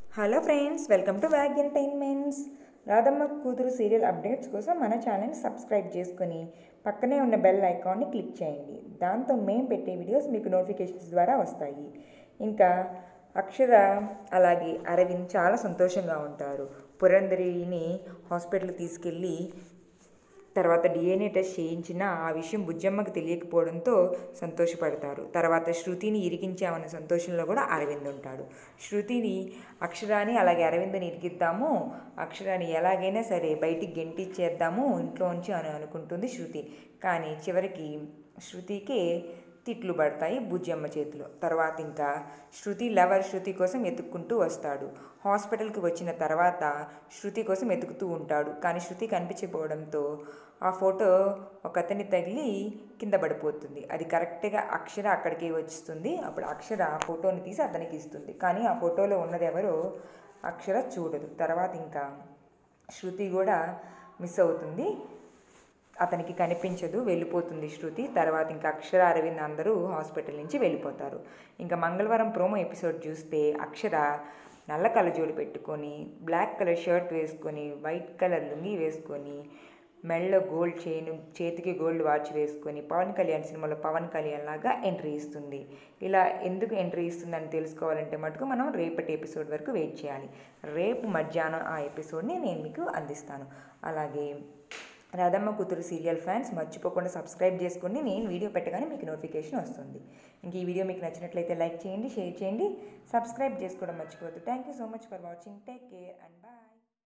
hello friends welcome to వ్యాగ్ entertainments Radhamma Kuthuru serial updates కోసం మన ఛానల్ని సబ్స్క్రైబ్ చేసుకొని పక్కనే ఉన్న బెల్ ఐకాన్ని క్లిక్ చేయండి దాంతో మేము పెట్టే వీడియోస్ మీకు నోటిఫికేషన్స్ ద్వారా వస్తాయి ఇంకా అక్షర అలాగే అరవింద్ చాలా సంతోషంగా ఉంటారు పురంధరిని హాస్పిటల్కి తీసుకెళ్ళి తర్వాత డిఎన్ఏ టెస్ట్ చేయించిన ఆ విషయం బుజ్జమ్మకి తెలియకపోవడంతో సంతోషపడతారు తర్వాత శృతిని ఇరికించామన్న సంతోషంలో కూడా అరవింద్ ఉంటాడు శృతిని అక్షరాని అలాగే అరవింద్ని ఇరికిద్దాము అక్షరాని ఎలాగైనా సరే బయటికి గెంటిచ్చేద్దాము ఇంట్లోంచి అని అనుకుంటుంది శృతి కానీ చివరికి శృతికే తిట్లు పడతాయి బుజ్జమ్మ చేతిలో తర్వాత ఇంకా శృతి లవర్ శృతి కోసం ఎతుక్కుంటూ వస్తాడు హాస్పిటల్కి వచ్చిన తర్వాత శృతి కోసం ఎతుకుతూ ఉంటాడు కానీ శృతి కనిపించకపోవడంతో ఆ ఫోటో ఒక అతని తగిలి కింద పడిపోతుంది అది కరెక్ట్గా అక్షర అక్కడికి వస్తుంది అప్పుడు అక్షర ఆ ఫోటోని తీసి అతనికి ఇస్తుంది కానీ ఆ ఫోటోలో ఉన్నది ఎవరో అక్షర చూడదు తర్వాత ఇంకా శృతి కూడా మిస్ అవుతుంది అతనికి కనిపించదు వెళ్ళిపోతుంది శృతి తర్వాత ఇంకా అక్షర అరవింద్ అందరూ హాస్పిటల్ నుంచి వెళ్ళిపోతారు ఇంకా మంగళవారం ప్రోమో ఎపిసోడ్ చూస్తే అక్షర నల్ల కళ్ళజోడు పెట్టుకొని బ్లాక్ కలర్ షర్ట్ వేసుకొని వైట్ కలర్ లుంగి వేసుకొని మెళ్ళ గోల్డ్ చైన్ చేతికి గోల్డ్ వాచ్ వేసుకొని పవన్ కళ్యాణ్ సినిమాలో పవన్ కళ్యాణ్ లాగా ఎంట్రీ ఇస్తుంది ఇలా ఎందుకు ఎంట్రీ ఇస్తుందని తెలుసుకోవాలంటే మటుకు మనం రేపటి ఎపిసోడ్ వరకు వెయిట్ చేయాలి రేపు మధ్యాహ్నం ఆ ఎపిసోడ్ని నేను మీకు అందిస్తాను అలాగే రాధమ్మ కూతురు సీరియల్ ఫ్యాన్స్ మర్చిపోకుండా సబ్స్క్రైబ్ చేసుకోండి నేను వీడియో పెట్టగానే మీకు నోటిఫికేషన్ వస్తుంది ఇంక ఈ వీడియో మీకు నచ్చినట్లయితే లైక్ చేయండి షేర్ చేయండి సబ్స్క్రైబ్ చేసుకోవడం మర్చిపోవద్దు thank you so much for watching take care and bye